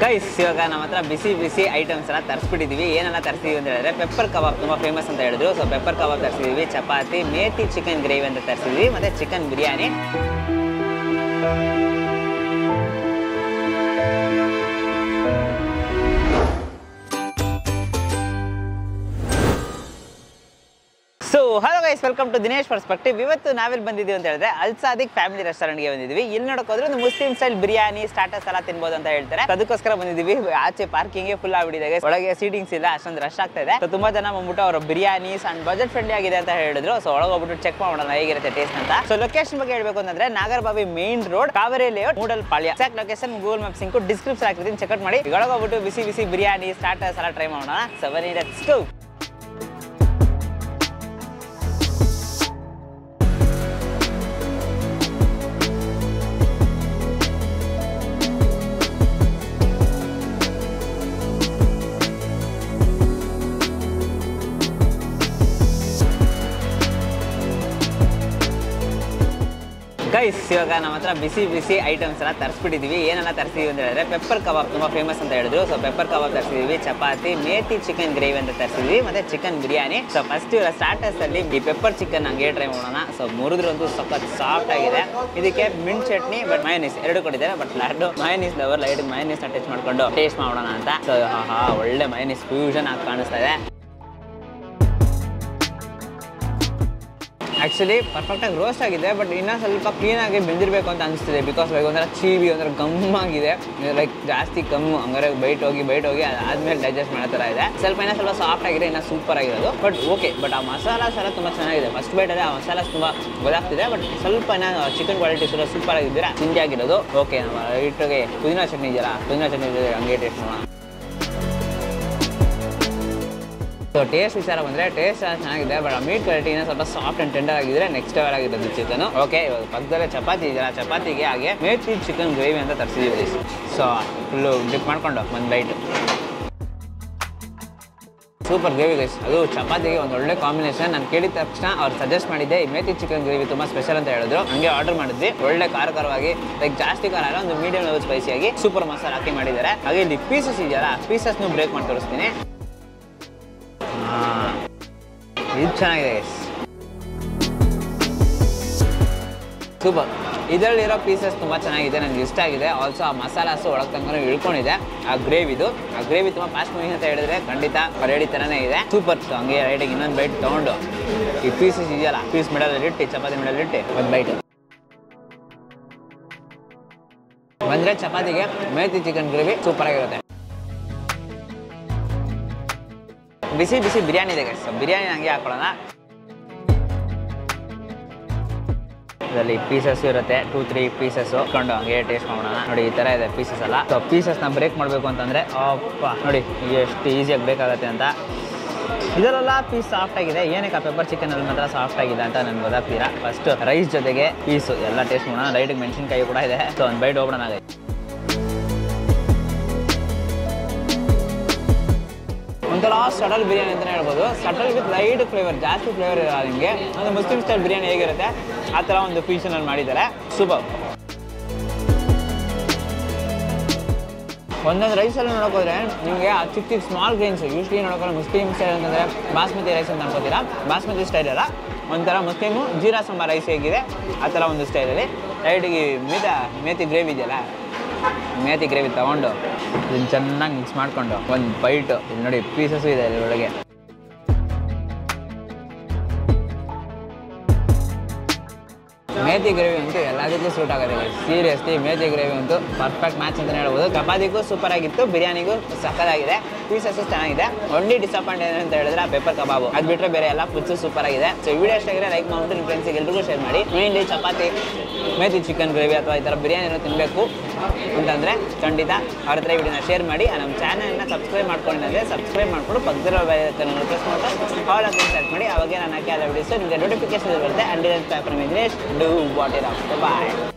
guys ಇವಾಗ ನಮ್ಮ ಹತ್ರ ಬಿಸಿ ಬಿಸಿ ಐಟಮ್ಸ್ ಎಲ್ಲ ತರಿಸ್ಬಿಟ್ಟಿದೀವಿ ಏನೆಲ್ಲ ತರಿಸಿದೀವಿ ಅಂತ ಹೇಳಿದ್ರೆ ಪೆಪ್ಪರ್ ಕಬಾಬ್ ತುಂಬ ಫೇಮಸ್ ಅಂತ ಹೇಳಿದ್ರು ಸೊ ಪೆಪ್ಪರ್ ಕಬಾಬ್ ತರಿಸಿದೀವಿ ಚಪಾತಿ ಮೇಥಿ ಚಿಕನ್ ಗ್ರೇವಿ ಅಂತ ತರಿಸಿದ್ವಿ ಮತ್ತೆ chicken biryani so hello guys welcome to Dinesh perspective ಇವತ್ತು ನಾವೆಲ್ಲಿ ಬಂದಿದ್ದೀವಿ ಅಂತ ಹೇಳಿದ್ರೆ ಅಲ್ಸಾದಿಕ್ ಫ್ಯಾಮಿಲಿ ರೆಸ್ಟೋರೆಂಟ್ಗೆ ಬಂದಿದ್ದೀವಿ ಇಲ್ಲಿ ನೋಡಕ್ ಹೋದ್ರೆ ಒಂದು ಮುಸ್ಲಿಂ ಸ್ಟೈಲ್ ಬಿರಿಯಾನಿ ಸ್ಟಾರ್ಟರ್ಸ್ ಎಲ್ಲ ತಿನ್ಬೋದು ಅಂತ ಹೇಳ್ತಾರೆ ಅದಕ್ಕೋಸ್ಕರ ಬಂದಿದ್ದೀವಿ ಆಚೆ ಪಾರ್ಕಿಂಗ್ ಫುಲ್ ಆಗ್ಬಿಟ್ಟಿದೆ ಒಳಗೆ ಸೀಟಿಂಗ್ಸ್ ಇಲ್ಲ ಅಷ್ಟೊಂದು ರಶ್ ಆಗ್ತಾ ಇದೆ ಸೊ ತುಂಬಾ ಜನ ಬಂದ್ಬಿಟ್ಟು ಅವರು ಬಿರಿಯಾನಿ ಅಂಡ್ ಬಜೆಟ್ ಫ್ರೆಂಡ್ಲಿ ಆಗಿದೆ ಅಂತ ಹೇಳಿದ್ರು ಸೊ ಒಳಗೆ ಹೋಗ್ಬಿಟ್ಟು ಚೆಕ್ ಮಾಡೋಣ ಹೇಗಿರುತ್ತೆ ಟೇಸ್ಟ್ ಅಂತ ಸೊ ಲೊಕೇಶನ್ ಬಗ್ಗೆ ಹೇಳ್ಬೇಕು ಅಂತಂದ್ರೆ Nagarbhavi main road Kaveri layout Moodal Palya exact location Google map ಸಿಂಕು ಡಿಸ್ಕ್ರಿಪ್ಷನ್ ಹಾಕಿರ್ತೀನಿ ಚೆಕ್ ಮಾಡಿ ಒಳಗೆ ಹೋಗ್ಬಿಟ್ಟು ಬಿಸಿ ಬಿಸಿ ಬಿರಿಯಾನಿ ಸ್ಟಾರ್ಟರ್ಸ್ ಎಲ್ಲ ಟ್ರೈ ಮಾಡೋಣ ಸೊ ಬನ್ನಿ ಲೆಟ್ಸ್ ಗೋ ಗೈಸ್ ಇವಾಗ ನಮ್ಮ ಹತ್ರ ಬಿಸಿ ಬಿಸಿ ಐಟಮ್ಸ್ ಎಲ್ಲ ತರಿಸ್ಬಿಟ್ಟಿದೀವಿ ಏನೆಲ್ಲ ತರಿಸಿದೀವಿ ಅಂತ ಹೇಳಿದ್ರೆ ಪೆಪ್ಪರ್ ಕಬಾಬ್ ತುಂಬ ಫೇಮಸ್ ಅಂತ ಹೇಳಿದ್ರು ಸೊ ಪೆಪ್ಪರ್ ಕಬಾಬ್ ತರಿಸಿದೀವಿ ಚಪಾತಿ ಮೇಥಿ ಚಿಕನ್ ಗ್ರೇವಿ ಅಂತ ತರಿಸಿದ್ವಿ ಮತ್ತೆ ಚಿಕನ್ ಬಿರಿಯಾನಿ ಸೊ ಫಸ್ಟ್ ಇವಾಗ ಸ್ಟಾರ್ಟರ್ಸ್ ಅಲ್ಲಿ ಈ ಪೆಪ್ಪರ್ ಚಿಕನ್ ಹಂಗೆ ಟ್ರೈ ಮಾಡೋಣ ಸೊ ಮುರಿದ್ರಂತೂ ಸಖತ್ ಸಾಫ್ಟ್ ಆಗಿದೆ ಇದಕ್ಕೆ ಮಿಂಟ್ ಚಟ್ನಿ ಬಟ್ ಮಯೋನೀಸ್ ಎರಡು ಕೊಟ್ಟಿದ್ದಾರೆ ಬಟ್ ಲಡ್ಡು ಮಯೋನೀಸ್ ಲವರ್ ಲೈಟ್ ಮಯೋನೀಸ್ ನ ಟಚ್ ಮಾಡ್ಕೊಂಡು ಟೇಸ್ಟ್ ಮಾಡೋಣ ಅಂತ ಸೊ ಹಾ ಒಳ್ಳೆ ಮಯೋನೀಸ್ ಫ್ಯೂಷನ್ ಆಗಿ ಕಾಣಿಸ್ತಾ ಇದೆ ಆ್ಯಕ್ಚುಲಿ ಪರ್ಫೆಕ್ಟಾಗಿ ರೋಸ್ಟ್ ಆಗಿದೆ ಬಟ್ ಇನ್ನೂ ಸ್ವಲ್ಪ ಕ್ಲೀನಾಗಿ ಬೆಂದಿರಬೇಕು ಅಂತ ಅನಿಸ್ತಿದೆ ಬಿಕಾಸ್ ಲೈಕ್ ಒಂಥರ ಚೀವಿ ಒಂಥರ ಗಮ್ಮಾಗಿದೆ ಲೈಕ್ ಜಾಸ್ತಿ ಕಮ್ಮು ಹಂಗಾರೆ ಬೈಟ್ ಹೋಗಿ ಬೈಟ್ ಹೋಗಿ ಅದಾದ್ಮೇಲೆ ಡೈಜೆಸ್ಟ್ ಮಾಡೋ ಥರ ಇದೆ ಸ್ವಲ್ಪ ಇನ್ನೂ ಸ್ವಲ್ಪ ಸಾಫ್ಟ್ ಆಗಿದೆ ಇನ್ನೂ ಸೂಪರ್ ಆಗಿರೋದು ಬಟ್ ಓಕೆ ಬಟ್ ಆ ಮಸಾಲಾಸ್ ಎಲ್ಲ ತುಂಬ ಚೆನ್ನಾಗಿದೆ ಫಸ್ಟ್ ಬೈಟಲ್ಲಿ ಆ ಮಸಾಲಾಸ್ ತುಂಬ ಗೊತ್ತಾಗ್ತಿದೆ ಬಟ್ ಸ್ವಲ್ಪ ಇನ್ನೂ ಚಿಕನ್ ಕ್ವಾಲಿಟಿ ಕೂಡ ಸೂಪರ್ ಆಗಿದ್ದೀರಾ ತಿಂಡಿ ಆಗಿರೋದು ಓಕೆ ನಾವು ಇಟ್ಟಿಗೆ ಪುದೀನ ಚಟ್ನಿ ಇದೆಯಲ್ಲ ಪುದೀನ ಚಟ್ನಿ ಇದೆ ಹಂಗೆ ಟೇಸ್ಟ್ ಮಾಡೋಣ ಸೊ ಟೇಸ್ಟ್ ವಿಚಾರ ಬಂದರೆ ಟೇಸ್ಟ್ ಚೆನ್ನಾಗಿದೆ ಬಟ್ ಆ ಮೀಟ್ ಕ್ವಾಲಿಟಿ ಇನ್ನೂ ಸ್ವಲ್ಪ ಸಾಫ್ಟ್ ಆ್ಯಂಡ್ ಟೆಂಡರ್ ಆಗಿದ್ರೆ ನೆಕ್ಸ್ಟ್ ಲೆವೆಲ್ ಆಗಿರೋದು ಚಿಕನ್ ಓಕೆ ಇವಾಗ ಪಕ್ಕದಲ್ಲೇ ಚಪಾತಿ ಇದೆಯಲ್ಲ ಚಪಾತಿಗೆ ಹಾಗೆ ಮೇಥಿ ಚಿಕನ್ ಗ್ರೇವಿ ಅಂತ ತರಿಸಿದ್ದೀವಿ ಸೊ ಫುಲ್ಲು ಡಿಪ್ ಮಾಡ್ಕೊಂಡು ಒಂದು ಬೈಟ್ ಸೂಪರ್ ಗ್ರೇವಿ ಗೈಸ್ ಅದು ಚಪಾತಿಗೆ ಒಂದು ಒಳ್ಳೆ ಕಾಂಬಿನೇಷನ್ ನಾನು ಕೇಳಿದ ತಕ್ಷಣ ಅವ್ರು ಸಜೆಸ್ಟ್ ಮಾಡಿದ್ದೆ ಈ ಮೇಥಿ ಚಿಕನ್ ಗ್ರೇವಿ ತುಂಬ ಸ್ಪೆಷಲ್ ಅಂತ ಹೇಳಿದ್ರು ಹಂಗೆ ಆರ್ಡರ್ ಮಾಡಿದ್ವಿ ಒಳ್ಳೆ ಖಾರ ಖಾರವಾಗಿ ಲೈಕ್ ಜಾಸ್ತಿ ಖಾರ ಅಲ್ಲ ಒಂದು ಮೀಡಿಯಂ ಲೆವೆಲ್ ಸ್ಪೈಸಿಯಾಗಿ ಸೂಪರ್ ಮಸಾಲ ಹಾಕಿ ಮಾಡಿದ್ದಾರೆ ಹಾಗೆ ಇಲ್ಲಿ ಪೀಸಸ್ ಇದೆಯಲ್ಲ ಪೀಸಸ್ನು ಬ್ರೇಕ್ ಮಾಡಿ ತೋರಿಸ್ತೀನಿ ಆ, ಇದು ಚೆನ್ನಾಗಿದೆ ಗೈಸ್ ಸೂಪರ್ ಇದರಲ್ಲಿರೋ ಪೀಸಸ್ ತುಂಬ ಚೆನ್ನಾಗಿದೆ ನನಗೆ ಇಷ್ಟ ಆಗಿದೆ ಆಲ್ಸೋ ಆ ಮಸಾಲಾಸು ಒಳಗೆ ತನಕ ಇಳ್ಕೊಂಡಿದೆ ಆ ಗ್ರೇವಿದು ಆ ಗ್ರೇವಿ ತುಂಬ ಫಾಸ್ಟ್ ಮೂವಿಂಗ್ ಅಂತ ಹೇಳಿದ್ರೆ ಖಂಡಿತ ರೆಡಿ ಥರನೇ ಇದೆ ಸೂಪರ್ ಹಂಗೆ ರೈಟಿಗೆ ಇನ್ನೊಂದು ಬೈಟ್ ತೊಗೊಂಡು ಈ ಪೀಸಸ್ ಇದೆಯಲ್ಲ ಪೀಸ್ ಮಿಡಲಲ್ಲಿ ಇಟ್ಟು ಚಪಾತಿ ಮಿಡಲ್ ಇಟ್ಟು ಒಂದು ಬೈಟ್ ಬಂದರೆ ಚಪಾತಿಗೆ ಮೇಥಿ ಚಿಕನ್ ಗ್ರೇವಿ ಸೂಪರ್ ಆಗಿರುತ್ತೆ ಬಿಸಿ ಬಿಸಿ ಬಿರಿಯಾನಿ ಇದೆ ಗೈಸ್ ಬಿರಿಯಾನಿ ಹಂಗೆ ಹಾಕೊಳ್ಳೋಣ ಇದರಲ್ಲಿ ಪೀಸಸ್ ಇರುತ್ತೆ ಟೂ ತ್ರೀ ಪೀಸಸ್ ಕೊಂಡು ಹಂಗೆ ಟೇಸ್ಟ್ ಮಾಡೋಣ ನೋಡಿ ಈ ಥರ ಇದೆ ಪೀಸಸ್ ಎಲ್ಲ ಸೊ ಪೀಸಸ್ನ ಬ್ರೇಕ್ ಮಾಡಬೇಕು ಅಂತಂದರೆ ಅಪ್ಪ ನೋಡಿ ಎಷ್ಟು ಈಸಿಯಾಗಿ ಬೇಕಾಗತ್ತೆ ಅಂತ ಇದರಲ್ಲ ಪೀಸ್ ಸಾಫ್ಟ್ ಆಗಿದೆ ಏನಕ್ಕೆ ಆ ಪೆಪ್ಪರ್ ಚಿಕನ್ ಅಲ್ಲಿ ಮಾತ್ರ ಸಾಫ್ಟ್ ಆಗಿದೆ ಅಂತ ನನ್ಗೆ ಗೊತ್ತಾಗ್ತೀರಾ ಫಸ್ಟ್ ರೈಸ್ ಜೊತೆಗೆ ಪೀಸು ಎಲ್ಲ ಟೇಸ್ಟ್ ಮಾಡೋಣ ಲೈಟಿಗೆ ಮೆಣಸಿನ್ಕಾಯಿ ಕೂಡ ಇದೆ ಸೊ ಒಂದು ಬೈಟ್ ಹೋಗೋಣ ಒಂಥರ ಸಟಲ್ ಬಿರಿಯಾನಿ ಅಂತಲೇ ಹೇಳ್ಬೋದು ಸಟಲ್ ವಿತ್ ಲೈಟ್ ಫ್ಲೇವರ್ ಜಾಸ್ತಿ ಫ್ಲೇವರ್ ಇರಲ್ಲ ನಿಮಗೆ ಅಂದರೆ ಮುಸ್ಲಿಂ ಸ್ಟೈಲ್ ಬಿರಿಯಾನಿ ಹೇಗಿರುತ್ತೆ ಆ ಥರ ಒಂದು ಫ್ಯೂಷನಲ್ಲಿ ಮಾಡಿದ್ದಾರೆ ಸೂಪರ್ ಒಂದೊಂದು ರೈಸಲ್ಲಿ ನೋಡೋಕೋದ್ರೆ ನಿಮಗೆ ಆ ಚಿಕ್ಕ ಚಿಕ್ಕ ಸ್ಮಾಲ್ ಗ್ರೈನ್ಸ್ ಯೂಶ್ವಲಿ ನೋಡೋಕೆ ಮುಸ್ಲಿಂ ಸ್ಟೈಲ್ ಅಂತಂದರೆ ಬಾಸ್ಮತಿ ರೈಸ್ ಅಂತ ಅನ್ಕೋತೀರಾ ಬಾಸ್ಮತಿ ಸ್ಟೈಲ್ ಅಲ್ಲ ಒಂಥರ ಮುಸ್ಲಿಮು ಜೀರಾ ಸಾಂಬಾರ್ ರೈಸ್ ಹೇಗಿದೆ ಆ ಥರ ಒಂದು ಸ್ಟೈಲಲ್ಲಿ ಲೈಟಿಗೆ ಮಿದ ಮೇಥಿ ಗ್ರೇವಿ ಇದೆಯಲ್ಲ ಮೇಥಿ ಗ್ರೇವಿ ತಗೊಂಡು ಇದನ್ನ ಚೆನ್ನಾಗಿ ಮಿಕ್ಸ್ ಮಾಡಿಕೊಂಡು ಒಂದು ಬೈಟು ಇಲ್ಲಿ ನೋಡಿ ಪೀಸಸ್ಸು ಇದೆ ಇಲ್ಲಿ ಒಳಗೆ ಮೇಥಿ ಗ್ರೇವಿ ಅಂತೂ ಎಲ್ಲದಕ್ಕೂ ಸೂಟ್ ಆಗುತ್ತೆ ಸೀರಿಯಸ್ಲಿ ಮೇಥಿ ಗ್ರೇವಿ ಅಂತೂ ಪರ್ಫೆಕ್ಟ್ ಮ್ಯಾಚ್ ಅಂತಲೇ ಹೇಳ್ಬೋದು ಚಪಾತಿಗೂ ಸೂಪರ್ ಆಗಿತ್ತು ಬಿರಿಯಾನಿಗೂ ಸಕ್ಕತ್ತಾಗಿದೆ ಪೀಸಸ್ ಚೆನ್ನಾಗಿದೆ ಒಳ್ಳೆ ಡಿಸಪಾಯಿಂಟ್ ಏನು ಅಂತ ಹೇಳಿದ್ರೆ ಪೆಪ್ಪರ್ ಕಬಾಬು ಅದು ಬಿಟ್ಟರೆ ಬೇರೆ ಎಲ್ಲ ಫುಡ್ಸು ಸೂಪರ್ ಆಗಿದೆ ಸೊ ಈ ವಿಡಿಯೋ ಎಷ್ಟಾಗಿದೆ ಲೈಕ್ ಮಾಡ್ಬಿಟ್ಟು ನಿಮ್ಮ ಫ್ರೆಂಡ್ಸಿಗೆ ಎಲ್ರಿಗೂ ಶೇರ್ ಮಾಡಿ ಮೇನ್ಲಿ ಚಪಾತಿ ಮೇಥಿ ಚಿಕನ್ ಗ್ರೇವಿ ಅಥವಾ ಈ ಥರ ಬಿರಿಯಾನಿನೂ ತಿನ್ನಬೇಕು ಅಂತಂದರೆ ಖಂಡಿತ ಅವ್ರ ಹತ್ರ ವಿಡಿಯೋನ ಶೇರ್ ಮಾಡಿ ಆ ನಮ್ಮ ಚಾನಲ್ನ ಸಬ್ಸ್ಕ್ರೈಬ್ ಮಾಡ್ಕೊಂಡಿದ್ರೆ ಸಬ್ಸ್ಕ್ರೈಬ್ ಮಾಡಿಕೊಂಡು ಪಕ್ಕದಲ್ಲಿರೋ ಬೆಲ್ ಪ್ರೆಸ್ ಮಾಡ್ಕೊಂಡು ಆಲ್ ಅಂತ ಸ್ಟಾರ್ಟ್ ಮಾಡಿ ಅವಾಗ ನಾನು ಹಾಕಿ ಎಲ್ಲ ವಿಡಿಯೋಸ್ ನಿಮಗೆ ನೋಟಿಫಿಕೇಶನ್ ಬರುತ್ತೆ and paper Dinesh do what ಇರ್ ಬಾಯ್